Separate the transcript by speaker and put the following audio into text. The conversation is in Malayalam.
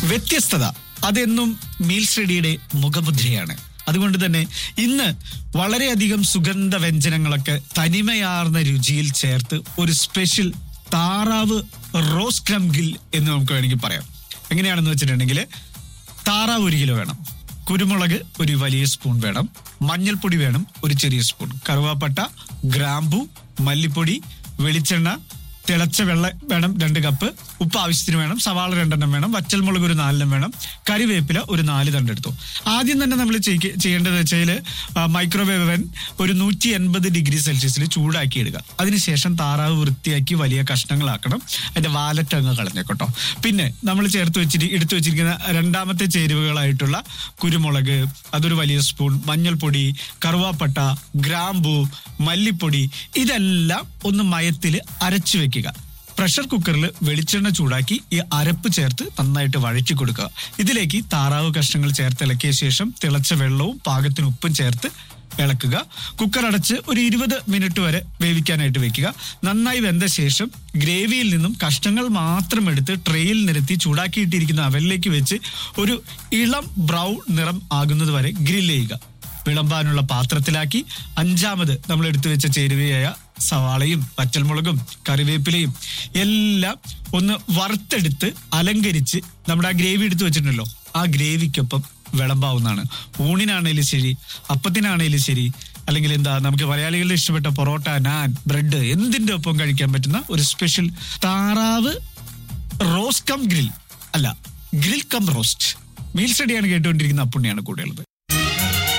Speaker 1: വ്യത്യസ്തത അതെന്നും മീൽസ് റെഡിയുടെ മുഖമുദ്രയാണ് അതുകൊണ്ട് തന്നെ ഇന്ന് വളരെയധികം സുഗന്ധ വ്യഞ്ജനങ്ങളൊക്കെ തനിമയാർന്ന രുചിയിൽ ചേർത്ത് ഒരു സ്പെഷ്യൽ താറാവ് റോസ് ക്രം ഗിൽ എന്ന് നമുക്ക് വേണമെങ്കിൽ പറയാം എങ്ങനെയാണെന്ന് വെച്ചിട്ടുണ്ടെങ്കിൽ താറാവ് ഒരു കിലോ വേണം കുരുമുളക് ഒരു വലിയ സ്പൂൺ വേണം മഞ്ഞൾപ്പൊടി വേണം ഒരു ചെറിയ സ്പൂൺ കറുവാപ്പട്ട ഗ്രാമ്പു മല്ലിപ്പൊടി വെളിച്ചെണ്ണ തിളച്ച വെള്ളം വേണം രണ്ട് കപ്പ് ഉപ്പ് ആവശ്യത്തിന് വേണം സവാള രണ്ടെണ്ണം വേണം വറ്റൽമുളക് ഒരു നാലെണ്ണം വേണം കറിവേപ്പില ഒരു നാല് തണ്ടെടുത്തു ആദ്യം തന്നെ നമ്മൾ ചെയ്യ- ചെയ്യേണ്ടത് വെച്ചാൽ മൈക്രോവേവ് അവൻ ഒരു നൂറ്റി എൺപത് ഡിഗ്രി സെൽഷ്യസിൽ ചൂടാക്കി ഇടുക അതിനുശേഷം താറാവ് വൃത്തിയാക്കി വലിയ കഷ്ണങ്ങളാക്കണം അതിന്റെ വാലറ്റ് അങ്ങ് കളഞ്ഞേക്കട്ടോ പിന്നെ നമ്മൾ ചേർത്ത് വെച്ചിട്ട് എടുത്തു വെച്ചിരിക്കുന്ന രണ്ടാമത്തെ ചേരുവകളായിട്ടുള്ള കുരുമുളക് അതൊരു വലിയ സ്പൂൺ മഞ്ഞൾപ്പൊടി കറുവാപ്പട്ട ഗ്രാമ്പു മല്ലിപ്പൊടി ഇതെല്ലാം ഒന്ന് മയത്തിൽ അരച്ചു വെക്കുക പ്രഷർ കുക്കറിൽ വെളിച്ചെണ്ണ ചൂടാക്കി ഈ അരപ്പ് ചേർത്ത് നന്നായിട്ട് വഴറ്റി കൊടുക്കുക ഇതിലേക്ക് താറാവ് കഷ്ണങ്ങൾ ചേർത്ത് ഇളക്കിയ ശേഷം തിളച്ച വെള്ളവും പാകത്തിന് ഉപ്പും ചേർത്ത് ഇളക്കുക കുക്കർ അടച്ച് ഒരു ഇരുപത് മിനിറ്റ് വരെ വേവിക്കാനായിട്ട് വെക്കുക നന്നായി വെന്ത ശേഷം ഗ്രേവിയിൽ നിന്നും കഷ്ണങ്ങൾ മാത്രം എടുത്ത് ട്രെയിൽ നിരത്തി ചൂടാക്കിയിട്ടിരിക്കുന്ന അവലിലേക്ക് വെച്ച് ഒരു ഇളം ബ്രൗൺ നിറം ആകുന്നത് വരെ ഗ്രിൽ ചെയ്യുക വിളമ്പാനുള്ള പാത്രത്തിലാക്കി അഞ്ചാമത് നമ്മൾ എടുത്തു വെച്ച ചേരുവയായ സവാളയും പച്ചൽമുളകും കറിവേപ്പിലയും എല്ലാം ഒന്ന് വറുത്തെടുത്ത് അലങ്കരിച്ച് നമ്മുടെ ആ ഗ്രേവി എടുത്ത് വെച്ചിട്ടുണ്ടല്ലോ ആ ഗ്രേവിക്കൊപ്പം വിളമ്പാവുന്നതാണ് ഊണിനാണേലും ശരി അപ്പത്തിനാണേലും ശരി അല്ലെങ്കിൽ എന്താ നമുക്ക് മലയാളികളുടെ ഇഷ്ടപ്പെട്ട പൊറോട്ട നാൻ ബ്രെഡ് എന്തിന്റെ ഒപ്പം കഴിക്കാൻ പറ്റുന്ന ഒരു സ്പെഷ്യൽ താറാവ് റോസ്റ്റ് കം ഗ്രിൽ അല്ല ഗ്രിൽ കം റോസ്റ്റ് മീൽസ് റെഡിയാണ് കേട്ടുകൊണ്ടിരിക്കുന്ന അപ്പുണ്ണിയാണ് കൂടെയുള്ളത്